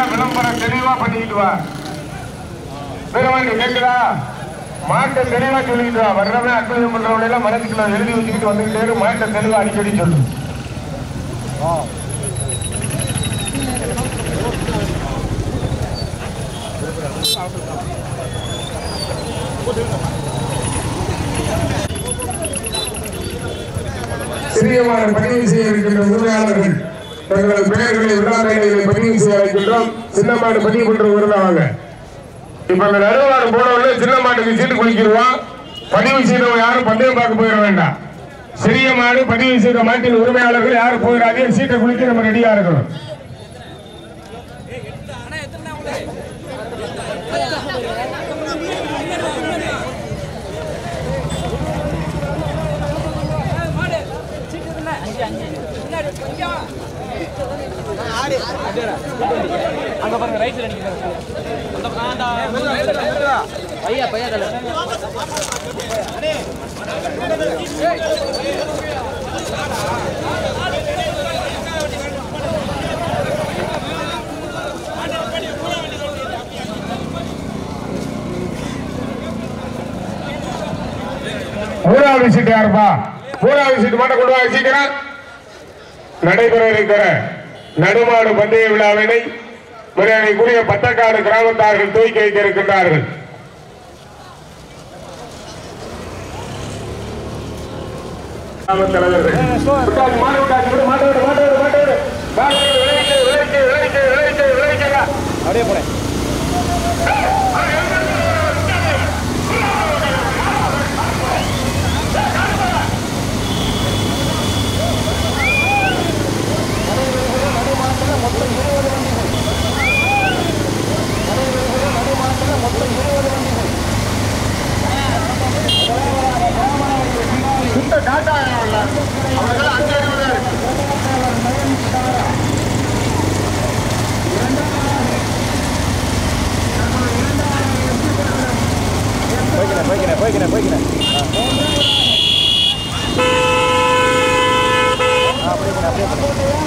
விளம்பரம் தெளிவா பண்ணிக்கிட்டு வா வீரவாண்டி கேட்குதா மாட்டை தெளிவா சொல்லிக்கிட்டு வா வர்றவன் அற்புதம் பண்றவங்க எல்லாம் மனசுக்குள்ள எழுதி வச்சுக்கிட்டு வந்துகிட்டே இரு மாட்டை தெளிவா அடிக்கடி சொல்லு சிறியமான பதிவு செய்ய இருக்கின்ற உரிமையாளர்கள் தங்களது பெயர்களை விழாக்களை பதிவு செய்ய வைக்கின்றோம் சின்ன மாடு பதிவு பண்ற வருவாங்க இப்ப அந்த நடுவாடு போனவொடனே சின்ன மாட்டுக்கு சீட்டு குளிக்கிடுவோம் பதிவு செய்தவங்க யாரும் பந்தயம் பார்க்க போயிட வேண்டாம் சிறிய மாடு பதிவு செய்த மாட்டின் உரிமையாளர்கள் யாரும் போயிடாதீங்க சீட்டை குளிக்க நம்ம ரெடியா இருக்கணும் அங்க பாருங்க ரைட் சைடு பையா பையா தலை மூணாவது சீட்டு யாருப்பா மூணாவது சீட்டு மட்டும் கொண்டு வாங்க சீக்கிரம் நடைபெற இருக்கிற நடுமாடு பந்தய விழாவினை மரியாதைக்குரிய பட்டக்காடு கிராமத்தார்கள் துவக்கி வைக்க இருக்கின்றார்கள் கிராம தலைவர்கள். விட்டாச்சு, மாடு விட்டாச்சு, விடு, மாடு விடு, மாடு விடு, மாடு விடு. மாடு விடு, விளைவிக்க, விளைவிக்க, விளைவிக்க, விளைவிக்க, விளைவிக்க. அப்படியே போறேன் சுத்த காட்டாயம் இல்ல. அவனுக்கெல்லாம் அஞ்சு அறிவு தான் இருக்கு. போய்க்கிறேன் போய்க்கிறேன் போய்க்கிறேன் போய்க்கிறேன் ஆ அப்படியே போறேன் அப்படியே போறேன்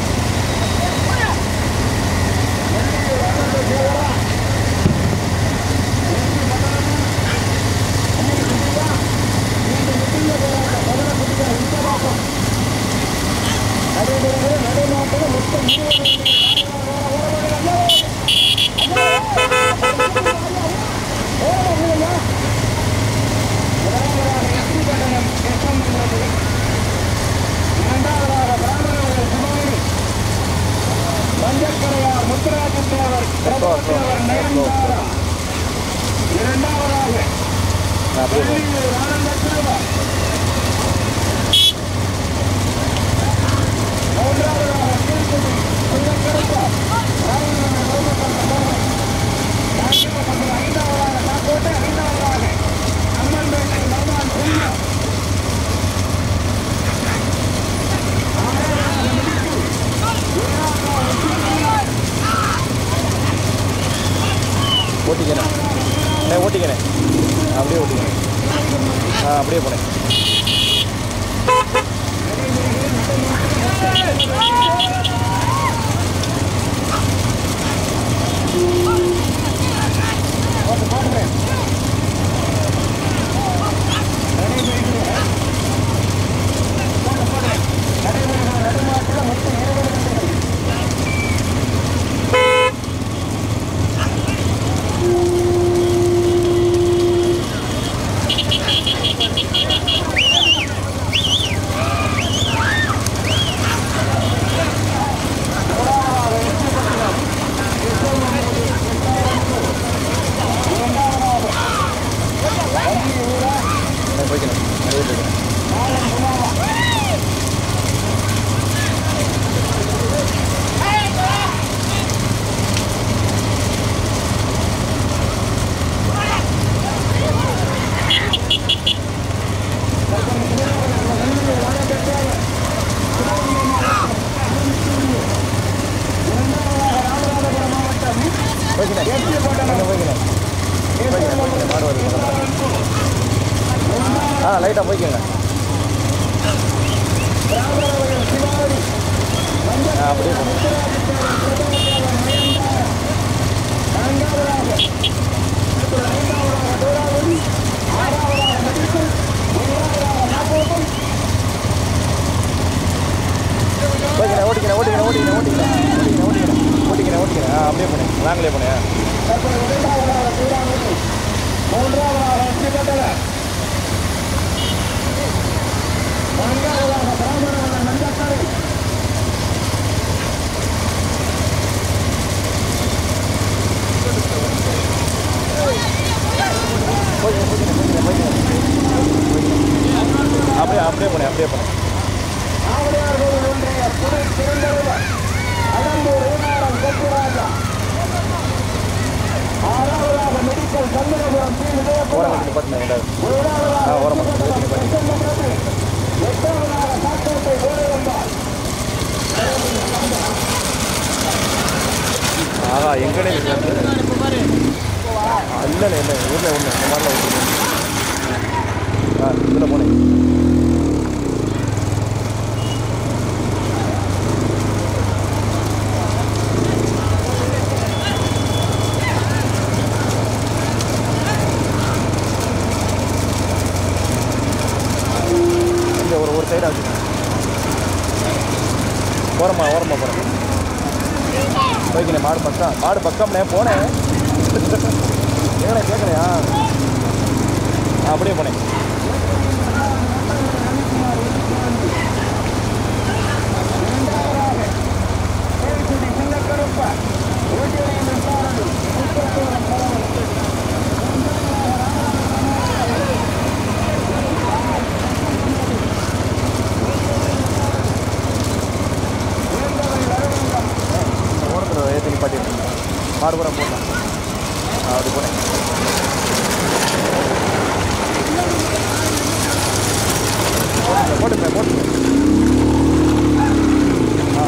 ஆ, அப்படியே போறேன் ஓட்டிக்கிறேன் ஏ ஓட்டிக்கிறேன் அப்படியே ஓட்டிக்கிறேன் ஆ அப்படியே போனேன் நான் போய்க்கிறேன் அப்படியே போய்க்கிறேன் போய்க்கிறேன் அங்கே போய்க்கிறேன் போய்க்கிறேன் போய்க்கிறேன் மாடு வருது ஆ லைட்டாக போய்க்கோங்க ஆ அப்படியே போங்க ஓட்டிக்கிறேன் ஓட்டிக்கிறேன் ஓட்டிக்கிறேன் ஓட்டிக்கிறேன் ஓட்டிக்கிறேன் ஓட்டிக்கிறேன் ஓட்டிக்கிறேன் ஆ அப்படியே போனேன் நாங்களே போனேன் தற்போது இரண்டாவதாக சீராங்குடி மூன்றாவதாக வெற்றி பெற்றவர் நான்காவதாக பிராமணன் நந்தக்கரை அப்படியே அப்படியே போனேன் அப்படியே போனேன் ஆவடியார்கள் ஒன்றிய துணை சிறந்தவர் அலம்பூர் ஊனாரம் கொப்புராஜா ஆறாவதாக மெடிக்கல் சந்திரபுரம் பி ஓரம் விஜயகுமார் வந்து பார்த்தீங்கன்னா ரெண்டாவது ஏழாவதாக ஆ, ஓரமா. பிரசன்னபிரபு. எட்டாவதாக சாக்கோட்டை கோடையம்பாள் ஆகா எங்கடே இல்லை இல்லை இல்லை ஊரில் ஒன்று இந்த மாதிரிலாம் ஒன்று ஆ இதில் போனேன் இங்கே ஒரு ஒரு சைடாக வச்சுக்கேன் ஓரமா ஓரமா போகிறேன் போய்க்கினேன் மாடு பக்கம் மாடு பக்கம்னே போனேன் ஏங்கண்ணே கேட்கலையா ஆ அப்படியே போனேன் கேள்வி சின்னக்கருப்ப ஊட்டியடி மின்சாரணி முத்தத்தூரம் பரவல் ஓரத்தில் ஏற்றி நிப்பாட்டி மாடு பூரா போடலாம் ஆ, அப்படி போனேன் போட்டுங்க போட்டுங்க ஆ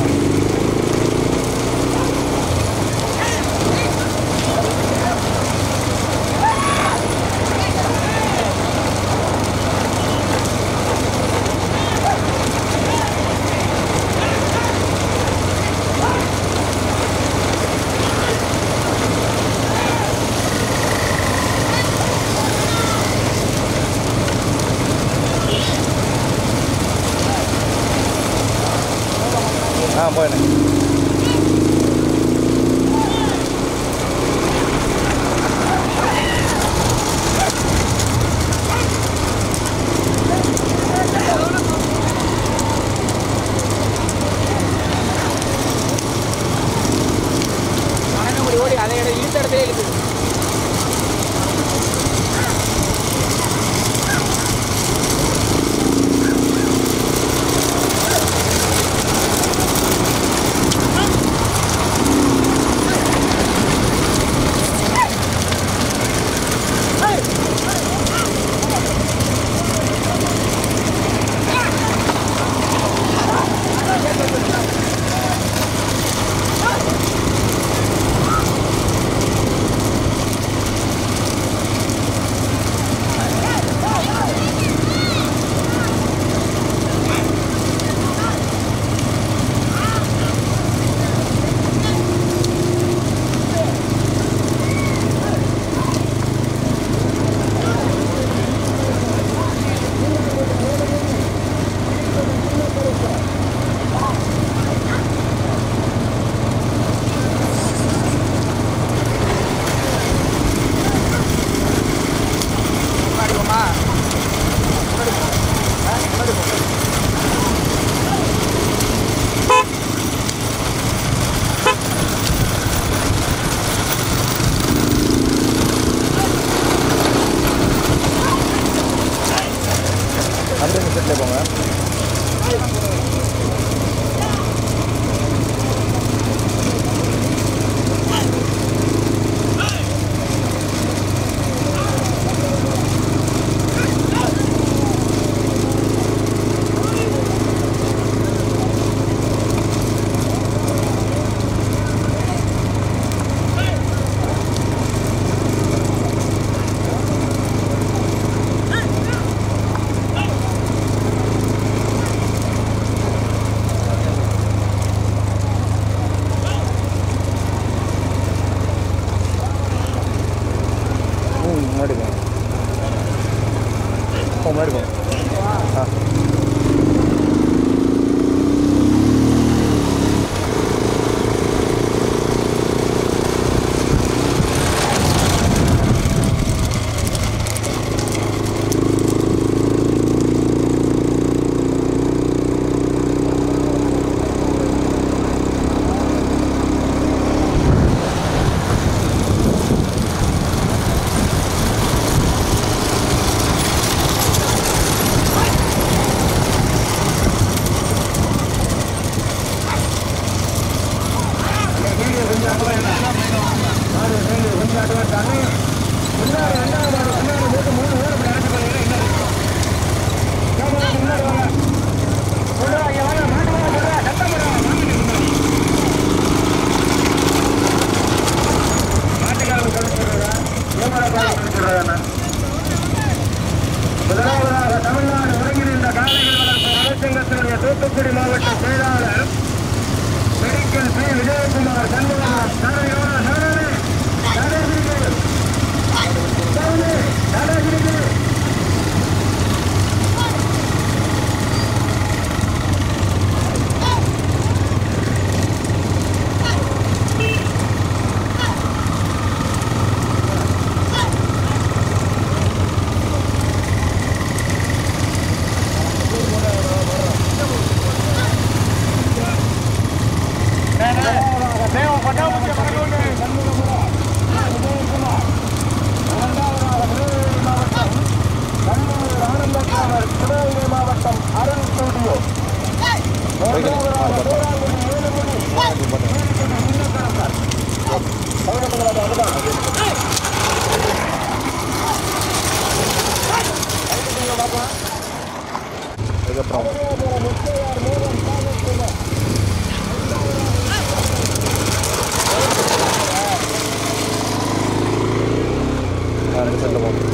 ஆ போயிடுங்க ஓடி ஓடி அதை இழுத்த இடத்துல இழுக்குது ஆ மாடு சேர்ந்து கொஞ்சம் அட்வான்ஸ் ஆகும் முன்னாடி ரெண்டாவது மாடு முன்னாடி மூட்டு மூணு பேர் இப்படி அழைச்சு போறீங்க என்ன கேமரா முன்னாடி வாங்க சொல்றா இங்க வாங்க மாட்டு வாங்க சொல்றா சத்தம் போடுறாங்க மாட்டுக்காரங்க சொல்லி சொல்றதா கேமரா சொல்லி சொல்றதா முதலாவதாக தமிழ்நாடு ஒருங்கிணைந்த காலைகள் வளர்ப்பு நலச்சங்கத்தினுடைய தூத்துக்குடி மாவட்ட செயலாளர் மெடிக்கல் பி விஜயகுமார் சண்முகம் சாரதிகளா, சாரதி, சாரதிகள். சாரதி, சாரதிகள். மாவட்டம் அருள் ஸ்டுடியோ அதுக்கப்புறம் ஆ, இந்த சைடில் போகும்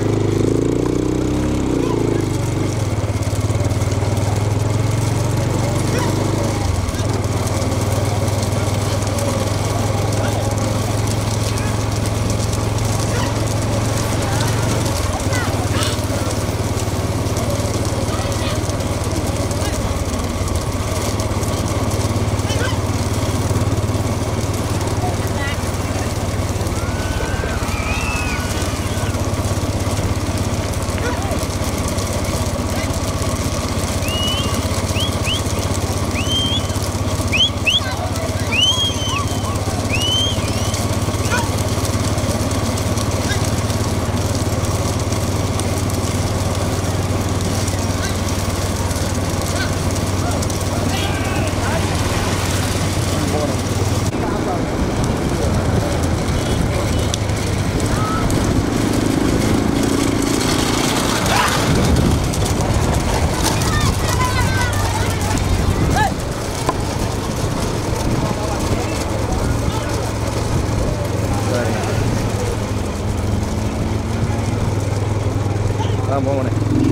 ஆ போகணே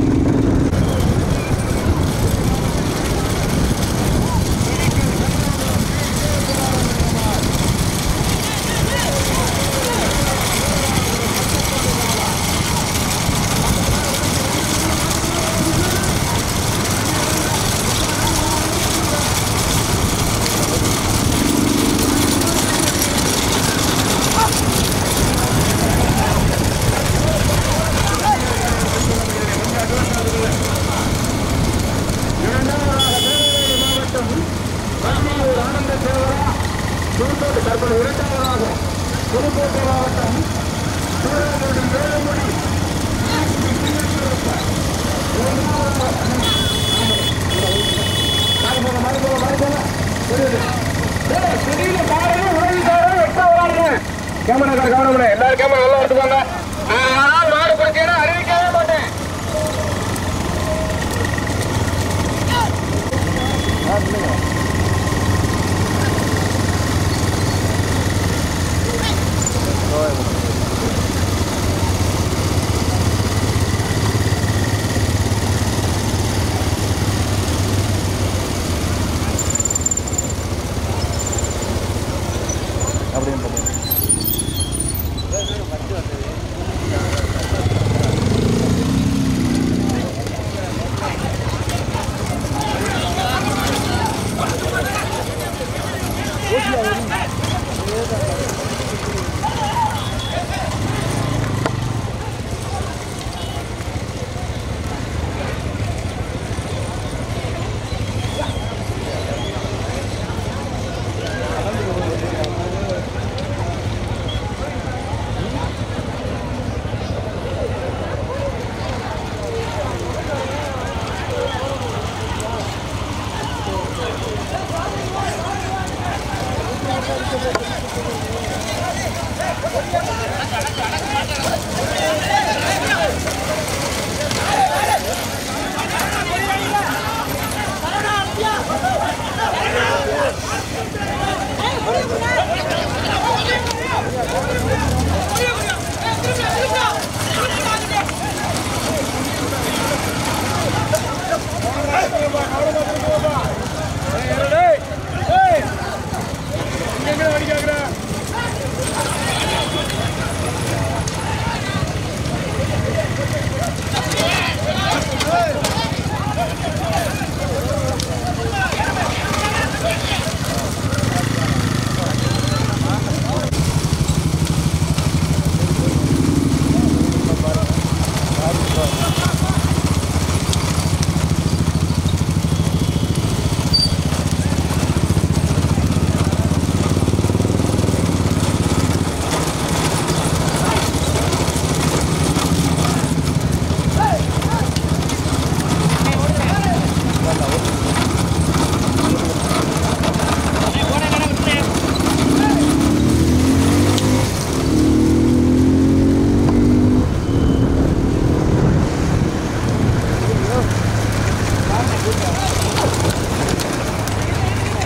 புதுக்கோட்டை தற்போது இரண்டாவதாக புதுக்கோட்டை மாவட்டம் சூரங்குடி வேலுமணி கேமரா கவனம் எல்லாரும் கேமரா நல்லா எடுத்துக்கோங்க ஆனால் மாடு பிரச்சனை அறிவிக்கவே மாட்டேன் அப்படின்னு பார்த்தீங்க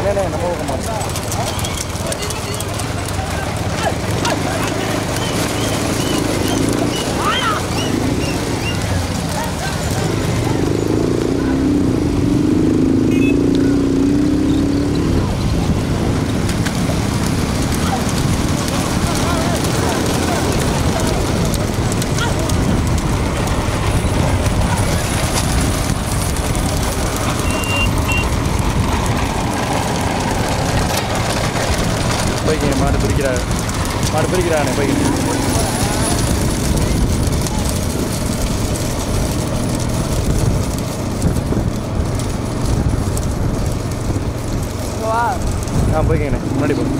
அண்ணே நம்ம பக்கம் பாரு. போய்க்கிங்க மாடு பிரிக்கிறாரு மாடு பிரிக்கிறானே போய்க்கிங்க ஆ போய்க்கிங்கண்ணே முன்னாடி போ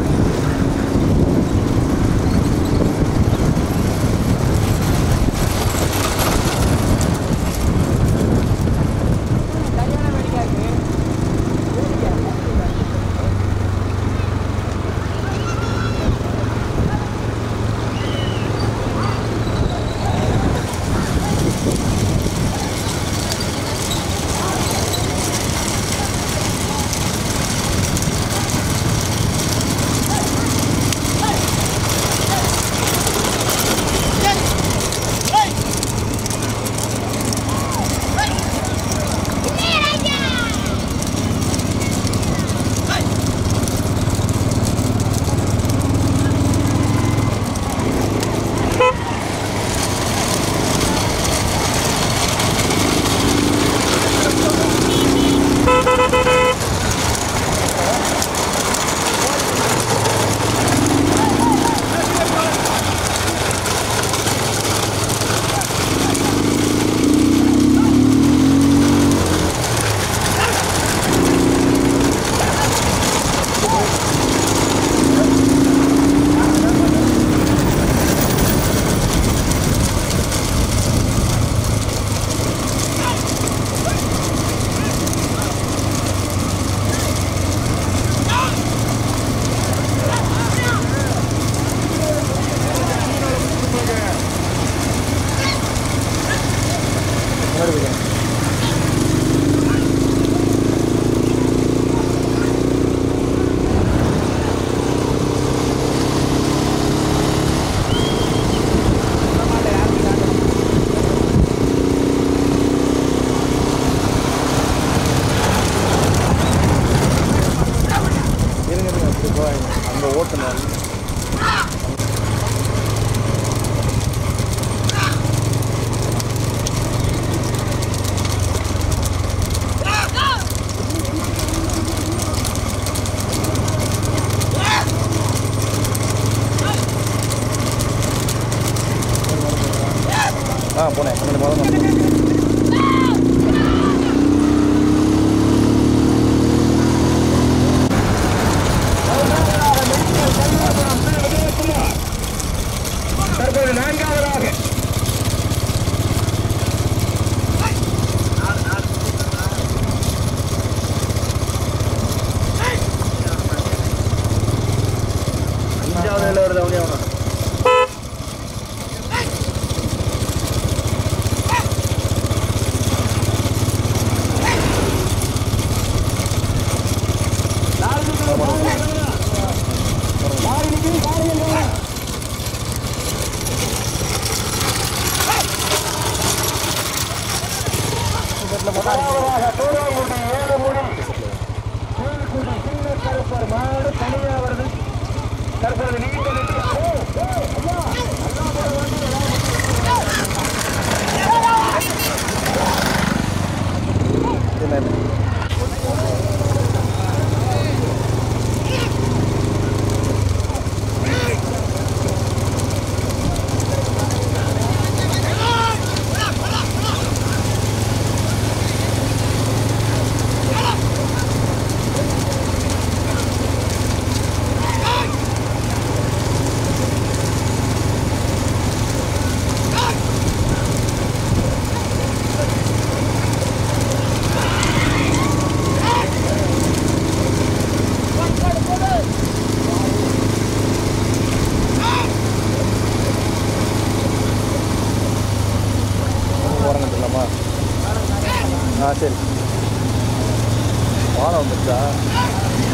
முன்னாடி போய்க்கிங்க இருங்க இருங்க அப்படி போவாங்க அங்கே ஓட்டணும் ஆ போனேன் முன்னாடி முதல்ல போனேன் தற்போது நான்காவதாக அஞ்சாவது இல்லை வருது அவனே அவனா முதலாவதாக தூராங்குடி ஏழு முடி கீழ்குடி சின்ன கருப்பர் மாடு தனியா வருது தற்போது நீண்ட நெற்றி ஏய், ஏய், ஐயா, அண்ணா போட வண்டி இல்லை இல்லை ஓரம் கட்டலாமா ஆ சரி வாழை வந்துருச்சா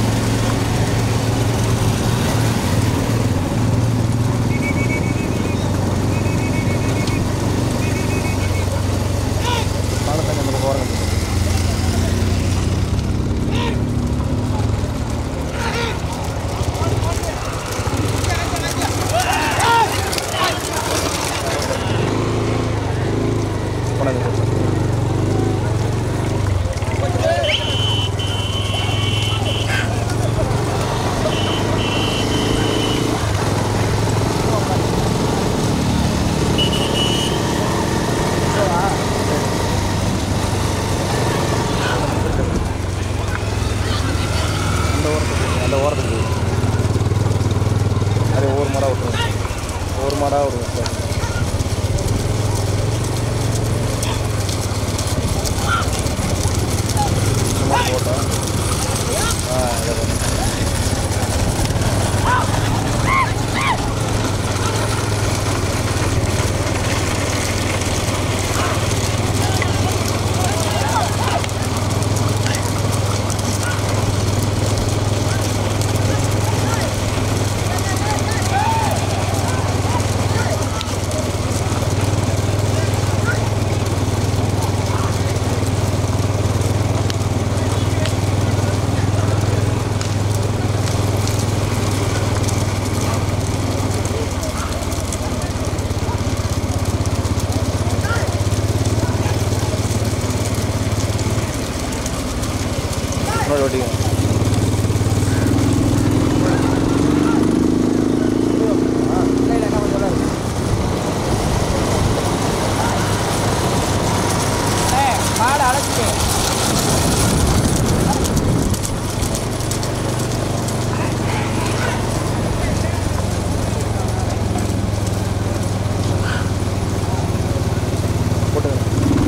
அந்த ஓரத்துக்கு போய் அப்படியே ஒவ்வொரு மாடாக விட்டுருங்க ஒவ்வொரு மாடாக விடுங்க சார் இந்த மாதிரி போட்டோம் ஆ இதை பண்ணுங்க. இன்னொரு ஓட்டிங்க மாடு அழைச்சிட்டு போட்டுங்க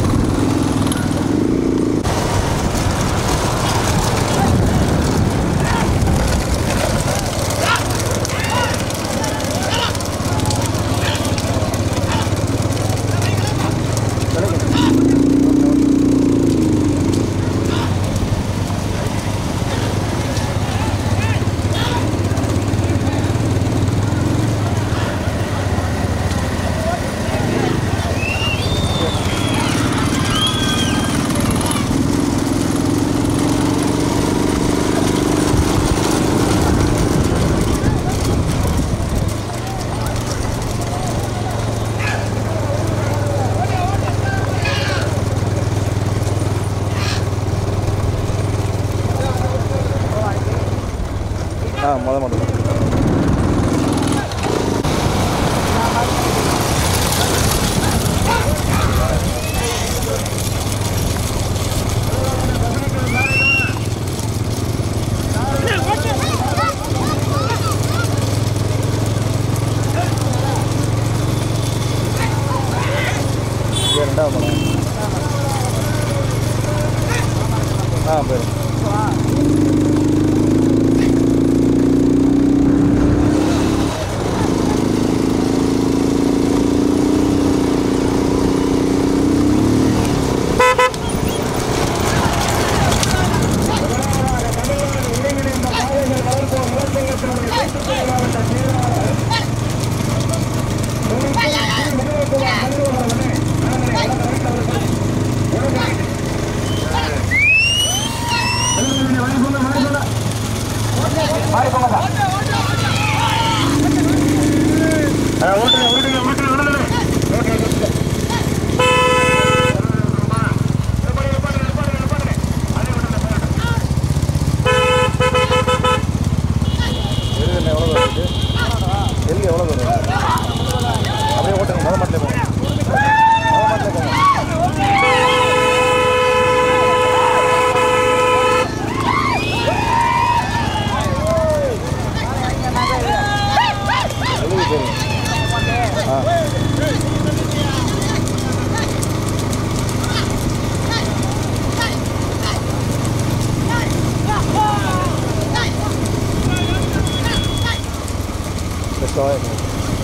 ஆ முத மாட்டோம் இது ரெண்டாவது மடம் ஆ போயிடும் ஓட்டுங்க ஓட்டுங்க ஓட்டுங்க ஓட்டுங்க எருது என்ன எவ்வளோ தூரம் இருக்கு எருது எவ்வளோ தூரம் இருக்கு அப்படியே ஓட்டுங்க முத மாட்டில் போங்க முத மாட்டில் போங்க எழுதி போயிருங்க ஆ பெஸ்ட்டாக இருக்கும்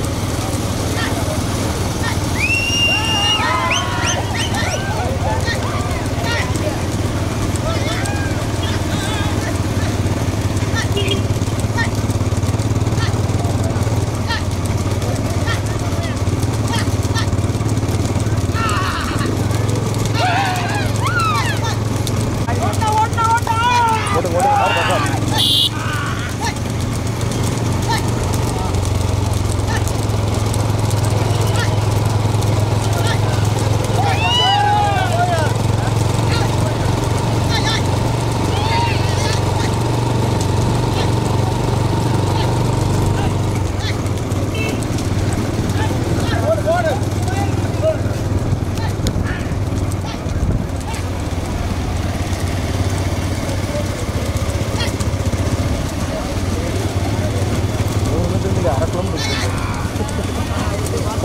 ஓட்டுங்க ஓட்டுங்க மாடு பக்கம்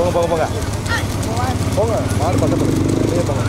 போங்க போங்க போங்க போங்க மாடு பக்கத்தில் அப்படியே போங்க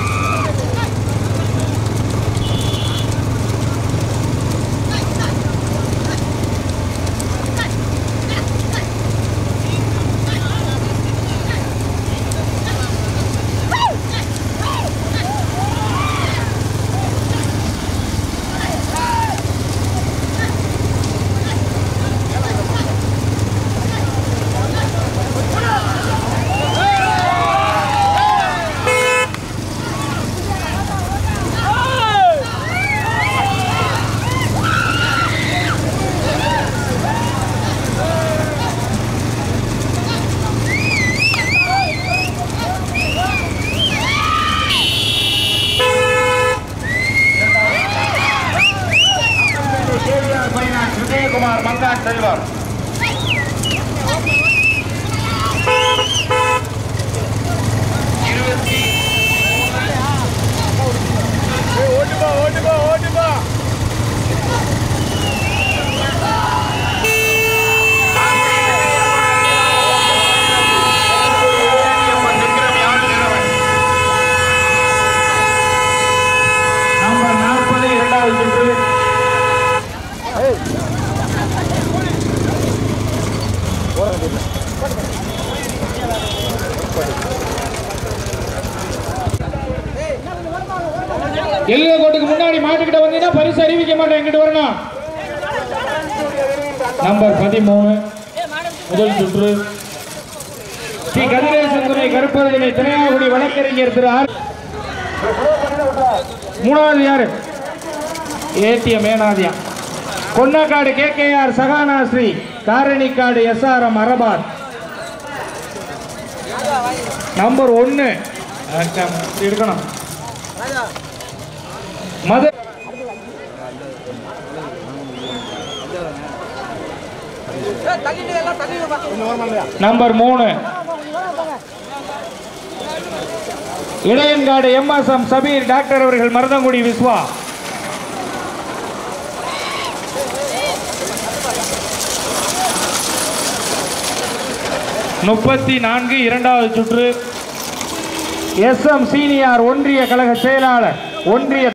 கேவிஆர் பைனான்ஸ் விஜயகுமார் மங்காட் செல்வர் இருபத்தி ஓட்டுப்பா ஓட்டுப்பா ஓட்டுப்பா நம்பர் நாற்பது இரண்டாவது சுற்று எல்லை கோட்டுக்கு முன்னாடி மாட்டுக்கிட்ட வந்தீங்கன்னா பரிசு அறிவிக்க மாட்டேன் எங்கிட்ட வரணும் நம்பர் பதிமூணு முதல் சுற்று ஸ்ரீ கதிரேசன் துணை கருப்பரசனை திரையாகுடி வழக்கறிஞர் திரு ஆர் மூணாவது யாரு ஏடிஎம் ஏனாதியா Konnakkadu K K R Sahana Sri Karanikkadu SRM Arafat number ஒன்னு இருக்கணும் மது நம்பர் மூணு இளையன்காடு எம்எஸ்எம் சபீர் டாக்டர் அவர்கள் மருதங்குடி விஸ்வா முப்பத்தி நான்கு இரண்டாவது சுற்று எஸ் எம் சீனியார் ஒன்றிய கழக செயலாளர் ஒன்றிய